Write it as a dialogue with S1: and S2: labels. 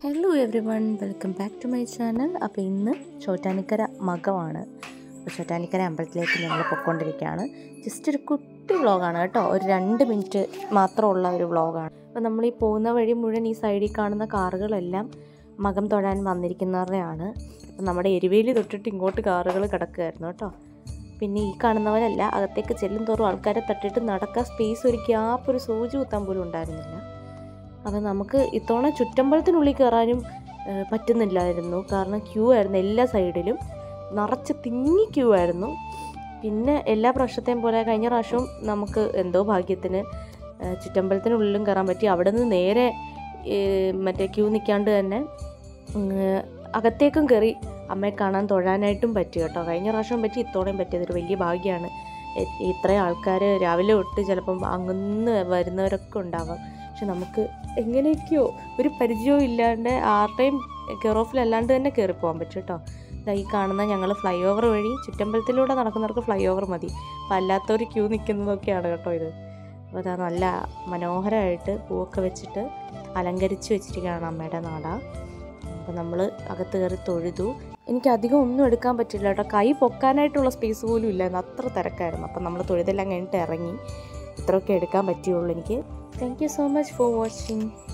S1: hello everyone welcome back to my channel അപ്പോൾ ഇന്ന് ചോറ്റാനിക്കര മകമാണ് അപ്പോൾ ചോറ്റാനിക്കര അമ്പലത്തിലേക്ക് ഞങ്ങൾ പൊയ്ക്കൊണ്ടിരിക്കുകയാണ് ജസ്റ്റ് ഒരു കുട്ടി വ്ളോഗാണ് കേട്ടോ ഒരു രണ്ട് മിനിറ്റ് മാത്രമുള്ള ഒരു വ്ളോഗാണ് അപ്പോൾ നമ്മൾ ഈ പോകുന്ന വഴി മുഴുവൻ ഈ സൈഡിൽ കാണുന്ന കാറുകളെല്ലാം മകം തൊഴാൻ വന്നിരിക്കുന്നവരുടെയാണ് അപ്പോൾ നമ്മുടെ എരിവേലി തൊട്ടിട്ട് ഇങ്ങോട്ട് കാറുകൾ കിടക്കുകയായിരുന്നു കേട്ടോ പിന്നെ ഈ കാണുന്നവരല്ല അകത്തേക്ക് ചെല്ലും തോറും ആൾക്കാരെ തട്ടിട്ട് നടക്കാൻ സ്പേസ് ഒരു ഗ്യാപ്പ് ഒരു സൂചി കുത്താൻ പോലും ഉണ്ടായിരുന്നില്ല അപ്പം നമുക്ക് ഇത്തവണ ചുറ്റമ്പലത്തിനുള്ളിൽ കയറാനും ഏഹ്, പറ്റുന്നില്ലായിരുന്നു കാരണം ക്യൂ ആയിരുന്നു എല്ലാ സൈഡിലും നിറച്ച് തിങ്ങി ക്യൂ ആയിരുന്നു പിന്നെ എല്ലാ പ്രാവശ്യത്തെയും പോലെ കഴിഞ്ഞ പ്രാവശ്യവും നമുക്ക് എന്തോ ഭാഗ്യത്തിന് ഏഹ്, ചുറ്റമ്പലത്തിനുള്ളിലും കയറാൻ പറ്റി അവിടെ നിന്ന് നേരെ ഏഹ്, മറ്റേ ക്യൂ നിൽക്കാണ്ട് തന്നെ ഉം, അകത്തേക്കും കയറി അമ്മയെ കാണാൻ തൊഴാനായിട്ടും പറ്റി കേട്ടോ കഴിഞ്ഞ പ്രാവശ്യം പറ്റി ഇത്തവണയും പറ്റിയത് ഒരു വലിയ ഭാഗ്യമാണ് എ- ഇത്രയും ആൾക്കാർ രാവിലെ തൊട്ട് ചിലപ്പം അങ്ങന്ന് വരുന്നവരൊക്കെ ഉണ്ടാവാം പക്ഷെ നമുക്ക് എങ്ങനെയൊക്കെയോ ഒരു പരിചയവും ഇല്ലാണ്ട് ആരുടെയും കെയർ ഓഫിലല്ലാണ്ട് തന്നെ കയറി പോകാൻ പറ്റും കേട്ടോ ദാ ഈ കാണുന്ന ഞങ്ങൾ ഫ്ലൈ ഓവർ വഴി ചുറ്റമ്പലത്തിലൂടെ നടക്കുന്നവർക്ക് ഫ്ലൈ ഓവർ മതി അപ്പം അല്ലാത്തവർ ക്യൂ നിൽക്കുന്നതൊക്കെയാണ് കേട്ടോ ഇത് അപ്പോൾ അതാ നല്ല മനോഹരമായിട്ട് പൂവൊക്കെ വെച്ചിട്ട് അലങ്കരിച്ച് വെച്ചിരിക്കുകയാണ് അമ്മയുടെ നാട അപ്പോൾ നമ്മൾ അകത്ത് കയറി തൊഴുതു എനിക്ക് അധികം ഒന്നും എടുക്കാൻ പറ്റില്ല കേട്ടോ കൈ പൊക്കാനായിട്ടുള്ള സ്പേസ് പോലും ഇല്ലായിരുന്നു അത്ര തിരക്കായിരുന്നു അപ്പം നമ്മൾ തൊഴുതെല്ലാം കഴിഞ്ഞിട്ട് ഇറങ്ങി ഇത്രയൊക്കെ എടുക്കാൻ പറ്റിയുള്ളൂ എനിക്ക് thank you so much for watching